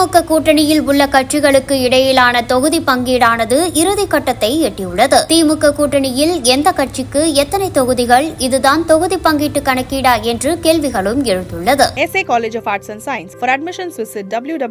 திமுக கூட்டணியில் உள்ள கட்சிகளுக்கு இடையிலான தொகுதி பங்கீடானது இறுதிக்கட்டத்தை எட்டியுள்ளது திமுக கூட்டணியில் எந்த கட்சிக்கு எத்தனை தொகுதிகள் இதுதான் தொகுதி பங்கீட்டு கணக்கீடா என்று கேள்விகளும் எழுந்துள்ளது SA College of Arts and Science. For admissions, visit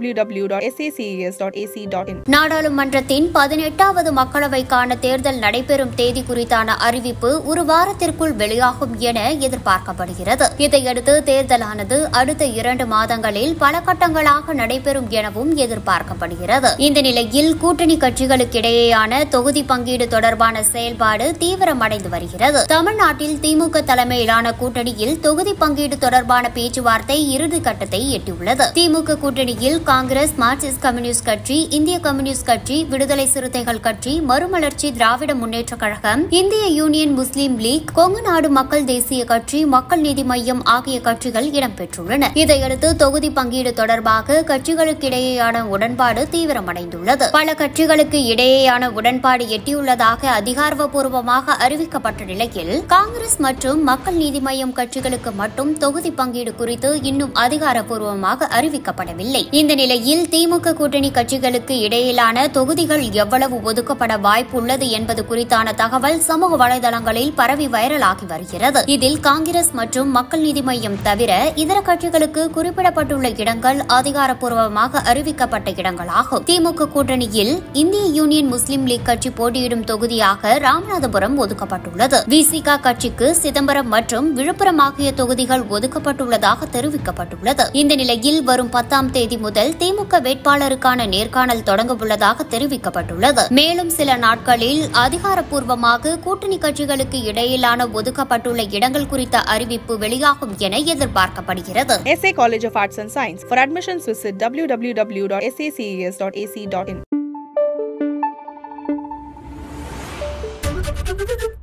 www.saces.ac.in. நாடாளுமன்றத்தின் பதினெட்டாவது மக்களவைக்கான தேர்தல் நடைபெறும் தேதி குறித்தான அறிவிப்பு ஒரு வாரத்திற்குள் வெளியாகும் என எதிர்பார்க்கப்படுகிறது இதையடுத்து தேர்தலானது அடுத்த இரண்டு மாதங்களில் பல கட்டங்களாக நடைபெறும் எனவும் எதிர்பார்க்கப்படுகிறது இந்த நிலையில் கூட்டணி கட்சிகளுக்கிடையேயான தொகுதி பங்கீடு தொடர்பான செயல்பாடு தீவிரமடைந்து வருகிறது தமிழ்நாட்டில் திமுக தலைமையிலான கூட்டணியில் தொகுதி பங்கீடு தொடர்பான பேச்சுவார்த்தை இறுதிக்கட்டத்தை எட்டியுள்ளது திமுக கூட்டணியில் காங்கிரஸ் மார்க்சிஸ்ட் கம்யூனிஸ்ட் கட்சி இந்திய கம்யூனிஸ்ட் கட்சி விடுதலை சிறுத்தைகள் கட்சி மறுமலர்ச்சி திராவிட முன்னேற்றக் கழகம் இந்திய யூனியன் முஸ்லீம் லீக் கொங்கு நாடு மக்கள் தேசிய கட்சி மக்கள் நீதி மையம் ஆகிய கட்சிகள் இடம்பெற்றுள்ளன இதையடுத்து தொகுதி பங்கீடு தொடர்பாக கட்சிகளுக்கிடையேயான உடன்பாடு தீவிரமடைந்துள்ளது பல கட்சிகளுக்கு இடையேயான உடன்பாடு எட்டியுள்ளதாக அதிகாரப்பூர்வமாக அறிவிக்கப்பட்ட நிலையில் காங்கிரஸ் மற்றும் மக்கள் நீதி மையம் கட்சிகளுக்கு மட்டும் தொகுதி பங்கீடு குறித்து இன்னும் அதிகாரப்பூர்வமாக அறிவிக்கப்படவில்லை இந்த நிலையில் திமுக கூட்டணி கட்சிகளுக்கு இடையிலான தொகுதிகள் எவ்வளவு ஒதுக்கப்பட வாய்ப்புள்ளது என்பது குறித்தான தகவல் சமூக வலைதளங்களில் பரவி வைரலாகி வருகிறது இதில் காங்கிரஸ் மற்றும் மக்கள் நீதி மையம் தவிர இதர கட்சிகளுக்கு குறிப்பிடப்பட்டுள்ள இடங்கள் அதிகாரப்பூர்வமாக அறிவிக்கப்பட்ட இடங்களாகும் திமுக கூட்டணியில் இந்திய யூனியன் முஸ்லீம் லீக் கட்சி போட்டியிடும் தொகுதியாக ராமநாதபுரம் ஒதுக்கப்பட்டுள்ளது விசிக கட்சிக்கு சிதம்பரம் மற்றும் விழுப்புரம் ஆகிய தொகுதிகள் ஒதுக்கப்பட்டுள்ளதாக தெரிவிக்கப்பட்டுள்ளது இந்த நிலையில் வரும் பத்தாம் தேதி முதல் திமுக வேட்பாளருக்கான நேர்காணல் தொடங்க உள்ளதாக தெரிவிக்கப்பட்டுள்ளது மேலும் சில நாட்களில் அதிகாரப்பூர்வமாக கூட்டணி கட்சிகளுக்கு இடையிலான ஒதுக்கப்பட்டுள்ள இடங்கள் குறித்த அறிவிப்பு வெளியாகும் என எதிர்பார்க்கப்படுகிறது SA College of Arts and Science. For admissions, visit www.saces.ac.in.